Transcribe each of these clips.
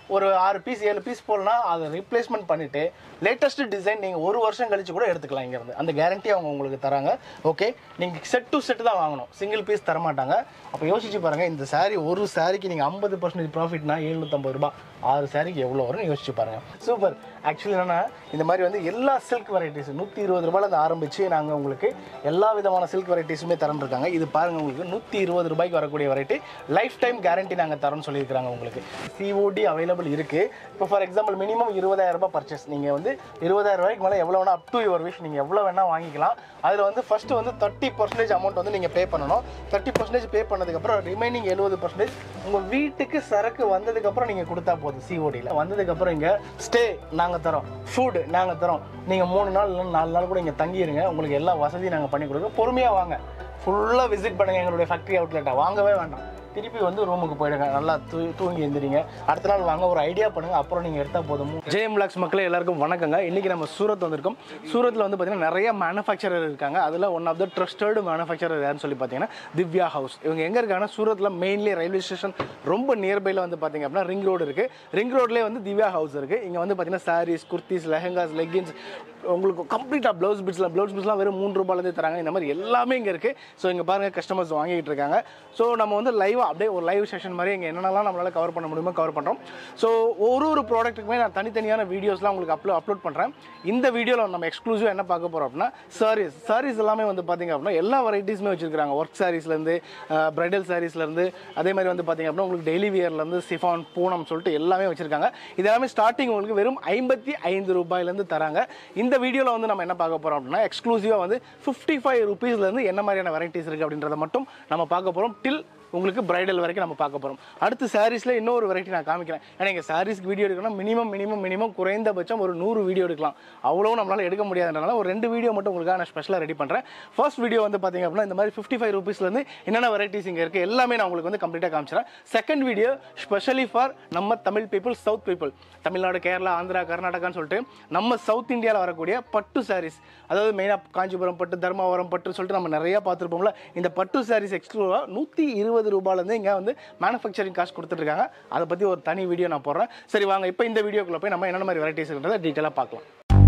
ஒரு ஆறு பீஸ் ஏழு பீஸ் போடலனா அதை ரீப்ளேஸ்மெண்ட் பண்ணிட்டு லேட்டஸ்ட் டிசைன் நீங்கள் ஒரு வருஷம் கழிச்சு கூட எடுத்துக்கலாம் இங்கேருந்து அந்த கேரண்டி அவங்க உங்களுக்கு தராங்க ஓகே நீங்கள் செட் டு செட் தான் வாங்கணும் சிங்கிள் பீஸ் தர மாட்டாங்க அப்போ யோசிச்சு பாருங்க இந்த saree ஒரு சாரிக்கு நீங்கள் ஐம்பது பர்சன்டேஜ் ப்ராஃபிட்னா எழுநூற்றம்பது ரூபாய் ஆறு சாரிக்கு எவ்வளோ வரும்னு யோசிச்சு பாருங்க சூப்பர் ஆக்சுவலி என்னன்னா இந்த மாதிரி வந்து எல்லா சில்க் வெரைட்டிஸ் நூற்றி இருபது ரூபாயிலேருந்து ஆரம்பிச்சு நாங்கள் உங்களுக்கு எல்லா விதமான சில்க் வெரைட்டிஸுமே தரேன் இருக்காங்க இது பாருங்க உங்களுக்கு நூற்றி இருபது ரூபாய்க்கு வரக்கூடிய வெரைட்டி லைஃப் டைம் கேரண்டி நாங்கள் தரோம்னு சொல்லியிருக்காங்க உங்களுக்கு சிஓடி அவைலபிள் இருக்கு இப்போ ஃபார் எக்ஸாம்பிள் மினிமம் இருபதாயிரம் ரூபாய் பர்ச்சேஸ் நீங்கள் வந்து இருபதாயிரம் ரூபாய்க்கு மேலே எவ்வளோ வேணா அப் டு யுவர் விஷ் நீங்கள் எவ்வளோ வேணா வாங்கிக்கலாம் அதில் வந்து ஃபர்ஸ்ட் வந்து தேர்ட்டி பர்சன்டேஜ் அமௌண்ட் வந்து நீங்கள் பே பண்ணணும் தேர்ட்டி பர்சன்டேஜ் பே பண்ணதுக்கப்புறம் ரிமைனிங் எழுபது பர்சன்டேஜ் உங்கள் வீட்டுக்கு சரக்கு வந்ததுக்கப்புறம் நீங்கள் கொடுத்தா போதும் சிஓடியில் வந்ததுக்கப்புறம் இங்கே ஸ்டே நாங்கள் தரோம் ஃபுட் நாங்கள் தரோம் நீங்கள் மூணு நாள் இல்லை நாலு நாள் கூட இங்கே தங்கிடுங்க உங்களுக்கு எல்லா வசதியும் நாங்கள் பண்ணி கொடுக்குறோம் பொறுமையாக வாங்க ஃபுல்லாக விசிட் பண்ணுங்கள் எங்களுடைய ஃபேக்ட்ரி அவுட்லெட்டை வாங்கவே வேண்டாம் திருப்பி வந்து ரூமுக்கு போயிடுங்க நல்லா தூ தூங்கி எழுந்திரிங்க அடுத்த நாள் வாங்க ஒரு ஐடியா பண்ணுங்க அப்புறம் நீங்கள் எடுத்தால் போதும் ஜேஎம் பிளாக்ஸ் மக்களே எல்லாருக்கும் வணக்கங்க இன்னைக்கு நம்ம சூரத் வந்திருக்கோம் சூரத்தில் வந்து பார்த்தீங்கன்னா நிறைய மேனுஃபேக்சரர் இருக்காங்க அதில் one of the trusted manufacturer யாருன்னு சொல்லி பார்த்தீங்கன்னா திவ்யா ஹவுஸ் இவங்க எங்கே இருக்காங்கன்னா சூரத்தில் மெயின்லி ரயில்வே ஸ்டேஷன் ரொம்ப நியர்பையில் வந்து பார்த்தீங்க அப்படின்னா ரிங் ரோடு இருக்குது ரிங் ரோட்லேயே வந்து திவ்யா ஹவுஸ் இருக்குது இங்கே வந்து பார்த்தீங்கன்னா சாரீஸ் குர்த்திஸ் லெஹங்காஸ் லெகின்ஸ் உங்களுக்கு கம்ப்ளீட்டாக ப்ளவுஸ் பிட்ஸ்லாம் ப்ளவுஸ் பிட்ஸ்லாம் வெறும் மூணு ரூபாயிலேருந்து தராங்க இந்த மாதிரி எல்லாமே இங்கே இருக்குது ஸோ இங்கே பாருங்கள் கஸ்டமர்ஸ் வாங்கிட்டு இருக்காங்க ஸோ நம்ம வந்து லைவாக அப்படியே ஒரு லைவ் செஷன் மாதிரி இங்கே என்னென்னலாம் நம்மளால் கவர் பண்ண முடியுமோ கவர் பண்ணுறோம் ஸோ ஒரு ஒரு ப்ராடக்ட்டுக்குமே நான் தனித்தனியான வீடியோஸ்லாம் உங்களுக்கு அப்லோ அப்லோட் பண்ணுறேன் இந்த வீடியோவில் நம்ம எக்ஸ்க்ளூசிவ் என்ன பார்க்க போகிறோம் அப்படின்னா சாரீஸ் சாரீஸ் எல்லாமே வந்து பார்த்தீங்க அப்படின்னா எல்லா வெரைட்டிஸுமே வச்சிருக்காங்க ஒர்க் சாரீஸ்லேருந்து பிரைடல் சாரீஸ்லேருந்து அதே மாதிரி வந்து பார்த்தீங்க அப்படின்னா உங்களுக்கு டெய்லி வியர்லேருந்து சிஃபான் பூனம் சொல்லிட்டு எல்லாமே வச்சிருக்காங்க இது எல்லாமே ஸ்டார்டிங் உங்களுக்கு வெறும் ஐம்பத்தி ஐந்து ரூபாயிலேருந்து தராங்க இந்த வீடியோவில் வந்து நம்ம என்ன பார்க்க போகிறோம் அப்படின்னா எக்ஸ்க்ளூசிவாக வந்து ஃபிஃப்டி ஃபைவ் ருபீஸ்லேருந்து என்ன மாதிரியான வெரைட்டிஸ் இருக்குது அப்படின்றத மட்டும் நம்ம பார்க்க போகிறோம் டில் உங்களுக்கு பிரைடல் வரைக்கும் நம்ம பார்க்க போகிறோம் அடுத்து சாரீஸில் இன்னொரு வெரைட்டி நான் காமிக்கிறேன் ஏன்னா எங்கள் சாரீஸ்க்கு வீடியோ எடுக்கணும் மினிமம் மினிமம் மினிமம் குறைந்தபட்சம் ஒரு நூறு வீடியோ எடுக்கலாம் அவ்வளோ நம்மளால் எடுக்க முடியாதுன்றனால ஒரு ரெண்டு வீடியோ மட்டும் உங்களுக்காக நான் ஸ்பெஷலாக ரெடி பண்ணுறேன் ஃபர்ஸ்ட் வீடியோ வந்து பார்த்தீங்க அப்படின்னா இந்த மாதிரி ஃபிஃப்டி ஃபைவ் ருபீஸ்லேருந்து என்னென்ன வெரைட்டிஸ் இங்கே இருக்குது எல்லாமே நான் உங்களுக்கு வந்து கம்ப்ளீட்டாக காமிச்சிடறேன் செகண்ட் வீடியோ ஸ்பெஷலி ஃபார் நம்ம Tamil people south people Tamil Nadu Kerala Andhra கர்நாடகான்னு சொல்லிட்டு நம்ம சவுத் இந்தியாவில் வரக்கூடிய பட்டு சாரீஸ் அதாவது மெயினாக காஞ்சிபுரம் பட்டு தர்மாவரம் பட்டு சொல்லிட்டு நம்ம நிறைய பார்த்துருப்போம்ல இந்த பட்டு சாரீஸ் எக்ஸ்க்ளூவாக நூற்றி இருபது ரூபாயிலேருந்து இங்கே வந்து மேனுஃபேக்சரிங் காசு கொடுத்துட்ருக்காங்க அதை பற்றி ஒரு தனி வீடியோ நான் போடுறேன் சரி வாங்க இப்போ இந்த வீடியோக்குள்ளே போய் நம்ம என்னென்ன மாதிரி வெரைட்டிஸ் இருக்கிறத டீட்டெயிலாக பார்க்கலாம்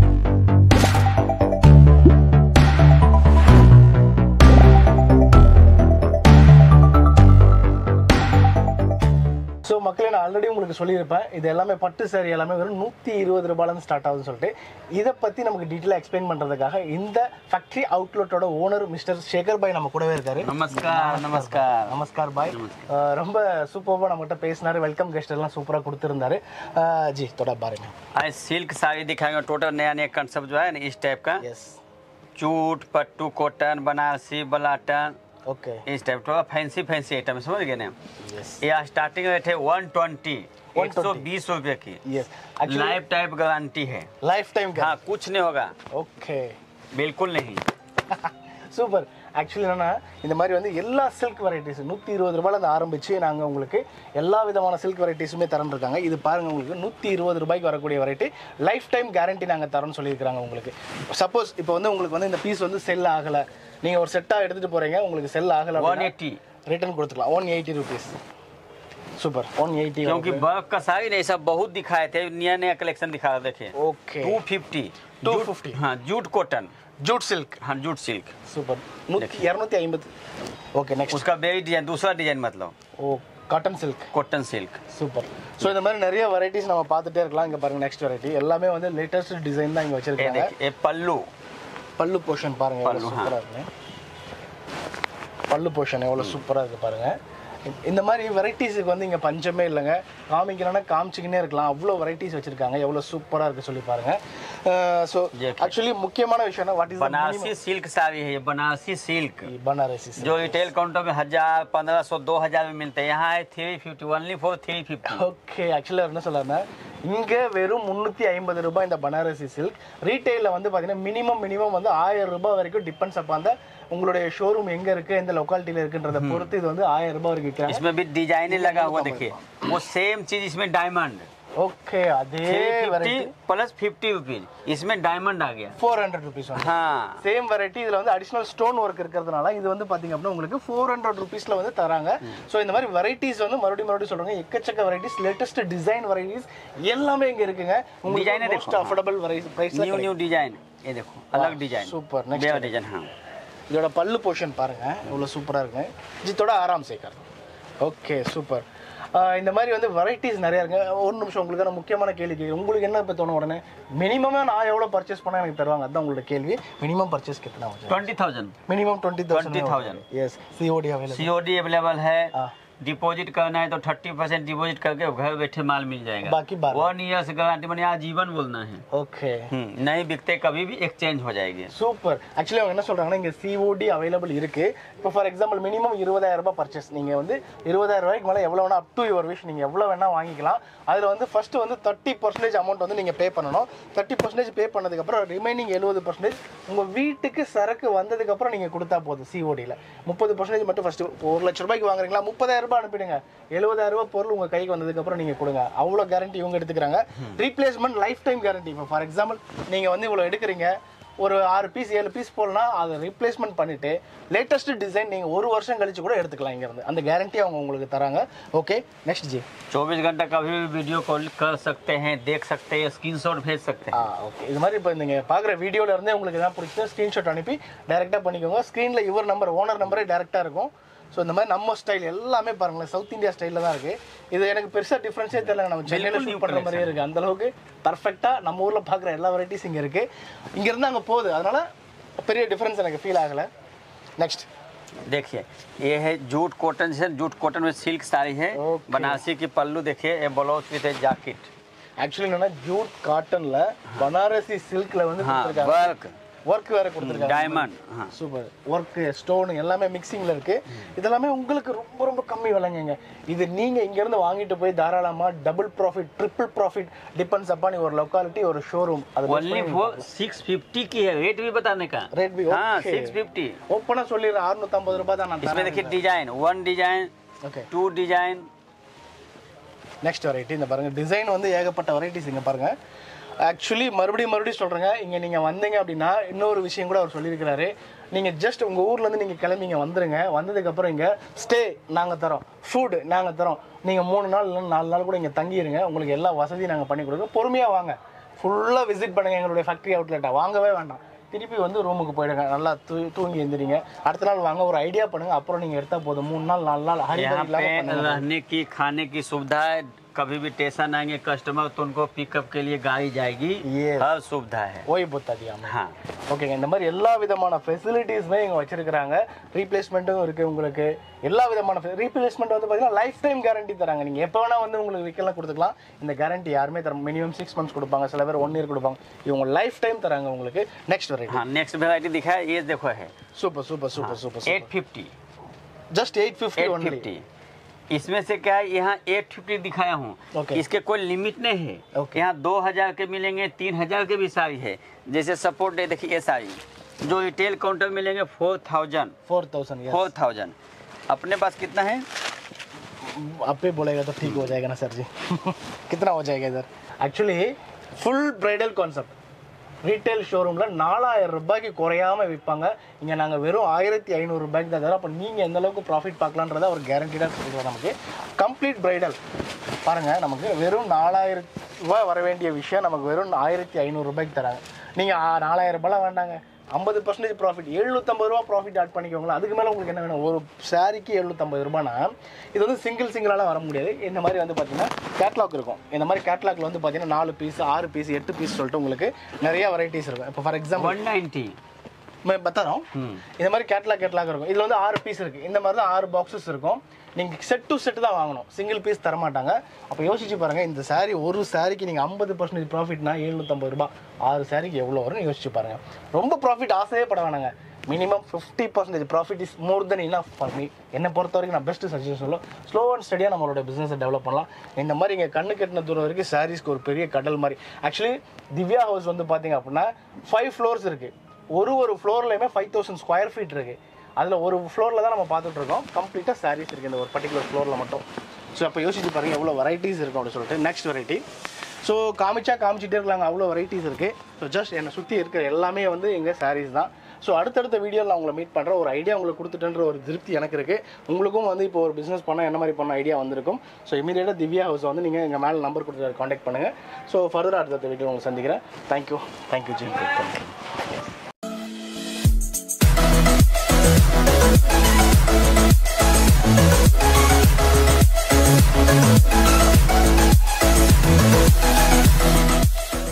ஸோ மக்களே நான் ஆல்ரெடி உங்களுக்கு சொல்லியிருப்பேன் இது எல்லாமே பட்டு சாரி எல்லாமே வெறும் நூற்றி இருபது ரூபாயிலேருந்து ஸ்டார்ட் ஆகுதுன்னு சொல்லிட்டு இதை பற்றி நமக்கு டீட்டெயிலாக எக்ஸ்பிளைன் பண்ணுறதுக்காக இந்த ஃபேக்ட்ரி அவுட்லெட்டோட ஓனர் மிஸ்டர் சேகர் பாய் நம்ம கூடவே இருக்காரு नमस्कार नमस्कार நமஸ்கார் பாய் அஹ் ரொம்ப சூப்பராக நம்மகிட்ட பேசினாரு வெல்கம் கெஸ்ட் எல்லாம் சூப்பராக கொடுத்துருந்தாரு அஹ் ஜி தொட பாருங்க आज सिल्क साड़ी दिखाएंगे टोटल नया नया कंसेप्ट जो है ना इस टाइप का yes jute pattu cotton Banarasi बलाटन ஓகே इस टाइप का फैंसी फैंसी आइटम है समझ गए ना எஸ் ये स्टार्टिंग रेट है वन ट्वेंटी एक सौ 120 बीस रुपये की yes actually life type guarantee है லைஃப் டைம் हाँ कुछ नहीं होगा ஓகே बिल्कुल नहीं சூப்பர் ஆக்சுவலி என்னன்னா இந்த மாதிரி வந்து எல்லா சில்க் வெரைட்டிஸ் நூற்றி இருபது ரூபாயிலேருந்து ஆரம்பிச்சு நாங்கள் உங்களுக்கு எல்லா விதமான சில்க் வெரைட்டிஸுமே தரேன் இருக்காங்க இது பாருங்க உங்களுக்கு நூற்றி இருபது ரூபாய்க்கு வரக்கூடிய வெரைட்டி லைஃப் டைம் கேரண்டி நாங்கள் தரோம்னு சொல்லியிருக்காங்க உங்களுக்கு சப்போஸ் இப்போ வந்து உங்களுக்கு வந்து இந்த பீஸ் வந்து செல் ஆகலை நீங்கள் ஒரு செட்டாக எடுத்துகிட்டு போகிறீங்க உங்களுக்கு செல் ஆகலை वन एट्टी ரிட்டர்ன் கொடுத்துக்கலாம் one eighty rupees super one eighty क्योंकि बर्फ का साड़ी नहीं सब बहुत दिखाए थे नया नया कलेक्शन दिखा रहे देखिए ஓகே टू फिफ्टी 250. हाँ जूट कॉटन ஜூட் சில்க் हाँ जूट सिल्क சூப்பர் நூற்றி இரநூத்தி ஐம்பது ஓகே நெக்ஸ்ட் उसका बेरी डिजाइन दूसरा डिजाइन मतलब ஓ cotton silk cotton silk super so இந்த மாதிரி நிறைய வெரைட்டிஸ் நம்ம பார்த்துட்டே இருக்கலாம் இங்கே பாருங்க நெக்ஸ்ட் வெரைட்டி எல்லாமே வந்து லேட்டஸ்ட் டிசைன் தான் இங்கே ये வச்சிருக்காங்க देखिए ये पल्लू பல்லு போர்ஷன் பாருங்க எவ்வளோ பல்லு, ஆ. சூப்பராக இருக்கு பல்லு போர்ஷன் எவ்வளோ சூப்பராக இருக்கு பாருங்க இந்த மாதிரி வெரைட்டிஸுக்கு வந்து இங்கே பஞ்சமே இல்லைங்க காமிக்கணும்னா காமிச்சிக்கினே இருக்கலாம் அவ்வளோ வெரைட்டிஸ் வச்சிருக்காங்க எவ்வளோ சூப்பராக இருக்கு சொல்லி பாருங்க ஸோ Yes. ஆக்சுவலி முக்கியமான விஷயம் what is Banarasi silk sari है ये बनारसी सिल्क बनारसी जो रिटेल काउंटर में हजार पंद्रह सौ दो हजार में मिलते हैं यहाँ है three fifty only for three fifty okay ஆக்சுவலாக என்ன சொல்லுறேன்னா இங்கே வெறும் முந்நூற்றி ஐம்பது ரூபாய் இந்த பனாரசி சில்க் ரீட்டெயிலில் வந்து பார்த்தீங்கன்னா மினிமம் மினிமம் வந்து ஆயிரம் ரூபாய் வரைக்கும் டிபெண்ட்ஸ் அப்போ அந்த உங்களுடைய ஷோரூம் எங்கே இருக்குது எந்த லொக்காலிட்டியில் இருக்குன்றத பொறுத்து இது வந்து ஆயிரம் ரூபாய் வரைக்கும் விற்கிறாங்க इसमें भी डिजाइने लगा हुआ देखिए वो सेम चीज इसमें डायमंड ஓகே அதே three variety fifty plus fifty rupees इसमें डायमंड आ गया ஃபோர் ஹண்ட்ரட் ருபீஸ் हाँ சேம் வெரைட்டி இதுல வந்து அடிஷனல் ஸ்டோன் ஒர்க் இருக்கிறதுனால இது வந்து பாத்தீங்க அப்படின்னா உங்களுக்கு ஃபோர் ஹண்ட்ரட் ருபீஸ்ல வந்து தராங்க ஸோ இந்த மாதிரி வெரைட்டிஸ் வந்து மறுபடியும் மறுபடியும் சொல்றாங்க எக்கச்சக்க வெரைட்டிஸ் லேட்டஸ்ட் டிசைன் வெரைட்டிஸ் எல்லாமே இங்க இருக்குங்க Design உங்களுக்கு है மோஸ்ட் देखो। அஃபோர்டபுள் பிரைஸ்ல न्यू न्यू डिजाइन ये देखो अलग डिजाइन super, next बेवा है। डिजाइन हाँ இதோட பல்லு போர்ஷன் பாருங்க இவ்வளவு சூப்பரா இருக்கு ஜித்தோட ஆறாம் சேகர் ஓகே சூப்பர் இந்த மாதிரி வந்து வெரைட்டிஸ் நிறைய இருக்கு ஒரு நிமிஷம் உங்களுக்கான முக்கியமான கேள்வி கேட்குறேன் உங்களுக்கு என்ன இப்போ தோணும் உடனே மினிமமாக நான் எவ்வளோ பர்ச்சேஸ் பண்ணால் எனக்கு தருவாங்க அதுதான் உங்களோட கேள்வி மினிமம் பர்ச்சேஸ் கிட்டனா twenty thousand minimum twenty 20,000 yes COD available COD available है हाँ। डिपॉजिट करना है तो थर्टी परसेंट डिपॉजिट करके घर बैठे माल मिल जाएगा बाकी बारह। वन ईयर्स गारंटी मैंने आजीवन बोलना है ஓகே हम्म, नहीं बिकते कभी भी एक्सचेंज हो जाएगी சூப்பர் ஆக்சுவலி அவங்க என்ன சொல்றாங்கன்னா இங்க சிஓடி அவைலபிள் இருக்கு இப்போ ஃபார் எக்ஸாம்பிள் மினிமம் இருபதாயிரம் ரூபாய் பர்ச்சேஸ் நீங்க வந்து இருபதாயிரம் ரூபாய்க்கு மேலே எவ்வளோ வேணா அப் டு யுவர் விஷ் நீங்க எவ்வளோ வேணா வாங்கிக்கலாம் அதுல வந்து ஃபர்ஸ்ட் வந்து தேர்ட்டி பர்சன்டேஜ் அமௌண்ட் வந்து நீங்க பே பண்ணணும் தேர்ட்டி பர்சன்டேஜ் பே பண்ணதுக்கப்புறம் ரிமைனிங் எழுபது பர்சன்டேஜ் உங்க வீட்டுக்கு சரக்கு வந்ததுக்கப்புறம் நீங்க கொடுத்தா போதும் சிஓடியில் முப்பது பர்சன்டேஜ் மட்டும் ஃபர்ஸ்ட் ஒரு லட்ச ரூபாய்க்கு வாங்குறீங்களா முப்பதாயிரம் ரூபாய் அனுப்பிடுங்க எழுபதாயிரம் ரூபாய் பொருள் உங்க கைக்கு வந்ததுக்கப்புறம் நீங்க கொடுங்க அவ்வளோ கேரண்டி இவங்க எடுத்துக்கிறாங்க ரீப்ளேஸ்மெண்ட் லைஃப் டைம் கேரண்டி இப்போ ஃபார் எக்ஸாம்பிள் நீங்க வந்து இவ்வளோ எடுக்கிறீங்க ஒரு ஆறு பீஸ் ஏழு பீஸ் போடனா அதை ரீப்ளேஸ்மெண்ட் பண்ணிட்டு லேட்டஸ்ட் டிசைன் நீங்க ஒரு வருஷம் கழிச்சு கூட எடுத்துக்கலாம் இங்க இருந்து அந்த கேரண்டி அவங்க உங்களுக்கு தராங்க ஓகே நெக்ஸ்ட் ஜி चौबीस घंटा कभी भी वीडियो कॉल कर सकते हैं देख सकते हैं स्क्रीनशॉट भेज सकते ஆ हैं ஓகே இது மாதிரி இப்போ நீங்கள் பார்க்குற வீடியோல இருந்தே உங்களுக்கு எதாவது பிடிச்சா ஸ்க்ரீன்ஷாட் அனுப்பி டேரெக்டாக பண்ணிக்கோங்க ஸ்க்ரீனில் இவர் நம்பர் ஓனர் நம்பரே டேரெக்டாக இருக்கும் ஸோ இந்த மாதிரி நம்ம ஸ்டைல் எல்லாமே பாருங்களேன் சவுத் இந்தியா ஸ்டைலில் தான் இருக்குது இது எனக்கு பெருசாக டிஃப்ரென்ஸே தெரியல நம்ம சென்னையில் Bilkul new ஷூட் பண்ணுற மாதிரியே இருக்குது அந்த அளவுக்கு பர்ஃபெக்டாக நம்ம ஊரில் பார்க்குற எல்லா வெரைட்டிஸ் இங்கே இருக்குது இங்கேருந்து அங்கே போகுது அதனால பெரிய டிஃப்ரென்ஸ் எனக்கு ஃபீல் ஆகலை நெக்ஸ்ட் देखिए ये है जूट कॉटन से जूट कॉटन में सिल्क साड़ी है Okay. बनारसी की पल्लू देखिए ये ब्लाउज विथ जैकेट ஆக்சுவலி என்னன்னா ஜூட் காட்டன்ல பனாரசி சில்க்ல வந்து हाँ கொடுத்துருக்காங்க वर्क ஒர்க் வேற கொடுத்துருக்காங்க डायमंड हाँ சூப்பர் ஒர்க் ஸ்டோன் எல்லாமே மிக்சிங்ல இருக்கு இதெல்லாமே உங்களுக்கு ரொம்ப ரொம்ப கம்மி விலைங்க இது நீங்க இங்க இருந்து வாங்கிட்டு போய் தாராளமா double profit triple profit depends upon ஒரு லொக்காலிட்டி ஒரு ஷோரூம் அது ओनली फॉर सिक्स फिफ्टी की है रेट भी बताने का ரேட் பி हाँ सिक्स फिफ्टी ஓப்பனா சொல்லிடுறேன் 650 ரூபாய் தான் நான் इसमें देखिए design one design okay two design next variety இந்த பாருங்க டிசைன் வந்து ஏகப்பட்ட வெரைட்டிஸ் இங்க பாருங்க ஆக்சுவலி மறுபடியும் மறுபடியும் சொல்றேங்க இங்க நீங்க வந்தீங்க அப்படின்னா இன்னொரு விஷயம் கூட அவர் சொல்லியிருக்கிறாரு நீங்க ஜஸ்ட் உங்க ஊர்ல இருந்து நீங்க கிளம்பி இங்க வந்துருங்க வந்ததுக்கு அப்புறம் இங்க ஸ்டே நாங்க தரோம் ஃபுட் நாங்க தரோம் நீங்க மூணு நாள் இல்லைன்னா நாலு நாள் கூட இங்க தங்கிடுங்க உங்களுக்கு எல்லா வசதியும் நாங்க பண்ணி கொடுக்குறோம் பொறுமையா வாங்க ஃபுல்லா விசிட் பண்ணுங்க எங்களுடைய ஃபேக்டரி அவுட்லெட்டை வாங்கவே வேண்டாம் திருப்பி வந்து ரூமுக்கு போயிடுங்க நல்லா தூ தூங்கி எந்திரிங்க அடுத்த நாள் வாங்க ஒரு ஐடியா பண்ணுங்க அப்புறம் நீங்க எடுத்தா போதும் மூணு நாள் நாலு நாள் ஹரி यहाँ இல்லாம पे பண்ணுங்க रहने की खाने की सुविधा है कभी भी टेंशन आएंगे कस्टमर तो उनको पिकअप के लिए गाड़ी जाएगी Yes. हर सुविधा है ஓய் புத்தாதியாம हाँ ஓகேங்க இந்த மாதிரி எல்லா விதமான ஃபெசிலிட்டிஸுமே இங்கே வச்சிருக்கிறாங்க ரீப்ளேஸ்மெண்ட்டும் இருக்கு உங்களுக்கு எல்லா விதமான ரீப்ளேஸ்மெண்ட் வந்து பார்த்தீங்கன்னா லைஃப் டைம் கேரண்டி தராங்க நீங்கள் எப்போ வேணா வந்து உங்களுக்கு விற்கலாம் கொடுத்துக்கலாம் இந்த கேரண்டி யாருமே தர மினிமம் சிக்ஸ் மந்த்ஸ் கொடுப்பாங்க சில பேர் ஒன் இயர் கொடுப்பாங்க இவங்க லைஃப் டைம் தராங்க உங்களுக்கு நெக்ஸ்ட் வெரைட்டி हाँ नेक्स्ट वेराइटी दिखाया ये देखो है super super super super eight fifty just eight fifty eight only fifty इसमें से क्या है यहाँ एट फिफ्टी दिखाया हूँ Okay. इसके कोई लिमिट नहीं है Okay. यहाँ दो हजार के मिलेंगे तीन हजार के भी साड़ी है जैसे सपोर्ट है देखिए ये साड़ी जो रिटेल काउंटर मिलेंगे four thousand four thousand four thousand अपने पास कितना है आप ही बोलेगा तो ठीक हो जाएगा ना सर जी कितना हो जाएगा इधर actually full bridal concept retail ஷோரூமில் நாலாயிரம் ரூபாய்க்கு குறையாம விற்பாங்க இங்கே நாங்கள் வெறும் ஆயிரத்தி ஐநூறு ரூபாய்க்கு தான் தரோம் அப்போ நீங்கள் எந்த அளவுக்கு ப்ராஃபிட் பார்க்கலான்றத அவர் கேரண்டீடாக சொல்கிறார் நமக்கு கம்ப்ளீட் பிரைடல் பாருங்கள் நமக்கு வெறும் நாலாயிரம் ரூபாய் வர வேண்டிய விஷயம் நமக்கு வெறும் ஆயிரத்தி ஐநூறு ரூபாய்க்கு தராங்க நீங்கள் நாலாயிரம் ரூபாய்லாம் வேண்டாங்க ஐம்பது பர்சன்டேஜ் ப்ராஃபிட் எழுநூத்தம்பது ரூபா ப்ராஃபிட் ஆட் பண்ணிக்கோங்களேன் அதுக்கு மேலே உங்களுக்கு என்ன வேணும் ஒரு சாரிக்கு எழுநூத்தம்பது ரூபானா இது வந்து சிங்கிள் சிங்கிளாலாம் வர முடியாது இந்த மாதிரி வந்து பார்த்தீங்கன்னா கேட்லாக் இருக்கும் இந்த மாதிரி கேட்லாக்ல வந்து பார்த்தீங்கன்னா நாலு பீஸ் ஆறு பீஸ் எட்டு பீஸ் சொல்லிட்டு உங்களுக்கு நிறைய வெரைட்டிஸ் இருக்கும் இப்போ ஃபார் எக்ஸாம்பிள் वन नाइन्टी பத்தாயிரம் இந்த மாதிரி கேட்லாக் கேட்லாக் இருக்கும் இதில் வந்து ஆறு பீஸ் இருக்குது இந்த மாதிரி தான் ஆறு பாக்ஸஸ் இருக்கும் நீங்கள் செட் டு செட் தான் வாங்கணும் சிங்கிள் பீஸ் தர மாட்டாங்க அப்போ யோசிச்சு பாருங்கள் இந்த saree ஒரு சாரிக்கு நீங்கள் ஐம்பது பர்சன்டேஜ் ப்ராஃபிட்னா எழுநூற்றம்பது ரூபாய் ஆறு சாரிக்கு எவ்வளோ வரும்னு யோசிச்சு பாருங்கள் ரொம்ப ப்ராஃபிட் ஆசையே பட வேணாங்க minimum fifty percentage profit is more then enough for me என்னை பொறுத்த வரைக்கும் நான் பெஸ்ட் சஜஷன் சொல்லுவேன் ஸ்லோ அண்ட் ஸ்டடியாக நம்மளோட பிஸ்னஸை டெவலப் பண்ணலாம் இந்த மாதிரி இங்கே கண்ணு கட்டின தூரம் வரைக்கும் சாரீஸ்க்கு ஒரு பெரிய கடல் மாதிரி ஆக்சுவலி திவ்யா ஹவுஸ் வந்து பார்த்தீங்க அப்படின்னா ஃபைவ் ஃப்ளோர்ஸ் இருக்குது ஒரு ஒரு ஃப்ளோர்லையுமே ஃபைவ் தௌசண்ட் ஸ்கொயர் ஃபீட் இருக்குது அதில் ஒரு ஃப்ளோரில் தான் நம்ம பார்த்துட்டு இருக்கோம் கம்ப்ளீட்டாக சாரீஸ் இருக்குது இந்த ஒரு பர்டிகுலர் ஃப்ளோரில் மட்டும் ஸோ அப்போ யோசிச்சு பாருங்க எவ்வளோ வெரைட்டிஸ் இருக்கும் அப்படின்னு சொல்லிட்டு நெக்ஸ்ட் வெரைட்டி ஸோ காமிச்சா காமிச்சிட்டே இருக்கலாங்க அவ்வளோ வெரைட்டிஸ் இருக்குது ஸோ ஜஸ்ட் என்னை சுற்றி இருக்கிற எல்லாமே வந்து எங்கள் sarees தான் ஸோ அடுத்தடுத்த வீடியோவில் நான் உங்களை மீட் பண்ணுறேன் ஒரு ஐடியா உங்களுக்கு கொடுத்துட்டேன்ற ஒரு திருப்தி எனக்கு இருக்குது உங்களுக்கும் வந்து இப்போ ஒரு பிஸ்னஸ் பண்ணால் என்ன மாதிரி பண்ண ஐடியா வந்திருக்கும் ஸோ இமீடியட்டாக திவ்யா ஹவுஸ் வந்து நீங்கள் எங்கள் மேலே நம்பர் கொடுத்து காண்டாக்ட் பண்ணுங்கள் ஸோ ஃபர்தர் அடுத்த வீடியோ உங்களை சந்திக்கிறேன் தேங்க்யூ தேங்க்யூ ஜி